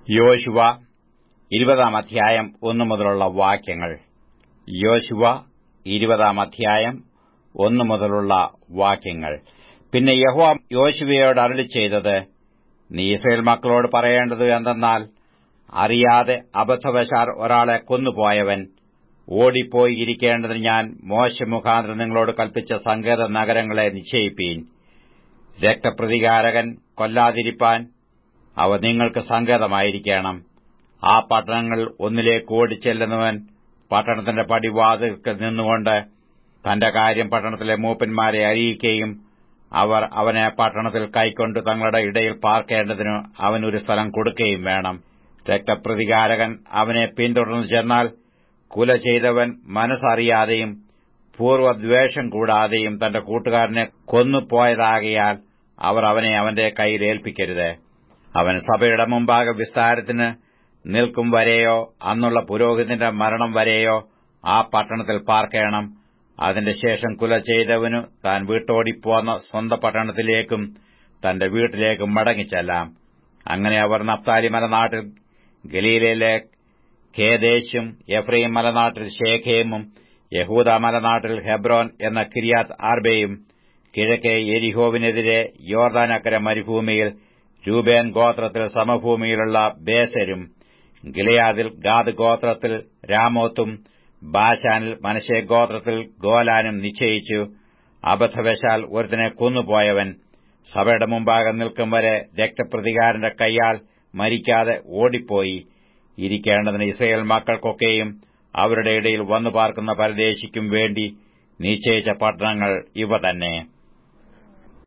യോശുവ ഇരുപതാം അധ്യായം ഒന്നു മുതലുള്ള വാക്യങ്ങൾ യോശുവ ഇരുപതാം അധ്യായം ഒന്നു മുതലുള്ള വാക്യങ്ങൾ പിന്നെ യഹോവ യോശുവയോട് അരുളി ചെയ്തത് നീ ഇസ്രയേൽ മക്കളോട് പറയേണ്ടത് എന്തെന്നാൽ അറിയാതെ അബദ്ധവശാൽ ഒരാളെ കൊന്നുപോയവൻ ഓടിപ്പോയി ഇരിക്കേണ്ടതിന് ഞാൻ മോശ മുഖാന്തരം നിങ്ങളോട് കൽപ്പിച്ച സങ്കേത നഗരങ്ങളെ നിശ്ചയിപ്പീൻ രക്തപ്രതികാരകൻ കൊല്ലാതിരിപ്പാൻ അവ നിങ്ങൾക്ക് സങ്കേതമായിരിക്കണം ആ പട്ടണങ്ങൾ ഒന്നിലേക്ക് ഓടിച്ചെല്ലുന്നവൻ പട്ടണത്തിന്റെ പടിവാതിൽക്കൽ നിന്നുകൊണ്ട് തന്റെ കാര്യം പട്ടണത്തിലെ മൂപ്പന്മാരെ അറിയിക്കുകയും അവർ അവനെ പട്ടണത്തിൽ കൈക്കൊണ്ട് തങ്ങളുടെ ഇടയിൽ പാർക്കേണ്ടതിന് അവനൊരു സ്ഥലം കൊടുക്കുകയും വേണം രക്തപ്രതികാരകൻ അവനെ പിന്തുടർന്നു ചെന്നാൽ കുല ചെയ്തവൻ മനസ്സറിയാതെയും പൂർവ്വദ്വേഷം കൂടാതെയും തന്റെ കൂട്ടുകാരനെ കൊന്നുപോയതാകയാൽ അവർ അവനെ അവന്റെ കയ്യിൽ ഏൽപ്പിക്കരുത് അവൻ സഭയുടെ മുമ്പാകെ വിസ്താരത്തിന് നിൽക്കും വരെയോ അന്നുള്ള പുരോഹിതന്റെ മരണം വരെയോ ആ പട്ടണത്തിൽ പാർക്കണം അതിന്റെ ശേഷം കുല ചെയ്തവനു താൻ വീട്ടോടിപ്പോന്ന സ്വന്തം പട്ടണത്തിലേക്കും തന്റെ വീട്ടിലേക്കും മടങ്ങിച്ചെല്ലാം അങ്ങനെ അവർ നഫ്താലി മലനാട്ടിൽ ഗലീലയിലെ ഖേദേശും എഫ്രൈം മലനാട്ടിൽ ഷേഖേമും യഹൂദ മലനാട്ടിൽ ഹെബ്രോൻ എന്ന കിരിയാത്ത് ആർബയും കിഴക്കേ എരിഹോവിനെതിരെ യോർദാനക്കര മരുഭൂമിയിൽ രൂപേൻ ഗോത്രത്തിൽ സമഭൂമിയിലുള്ള ബേസരും ഗിലയാദിൽ ഗാദ് ഗോത്രത്തിൽ രാമോത്തും ബാശാനിൽ മനശേ ഗോത്രത്തിൽ ഗോലാനും നിശ്ചയിച്ചു അബദ്ധവശാൽ ഒരുത്തനെ കൊന്നുപോയവൻ സഭയുടെ മുമ്പാകെ നിൽക്കും വരെ രക്തപ്രതികാരന്റെ കൈയാൽ മരിക്കാതെ ഓടിപ്പോയി ഇരിക്കേണ്ടതിന് ഇസ്രയേൽ മക്കൾക്കൊക്കെയും അവരുടെ ഇടയിൽ വന്നു പാർക്കുന്ന പരദേശിക്കും വേണ്ടി നിശ്ചയിച്ച പട്ടണങ്ങൾ ഇവ തന്നെ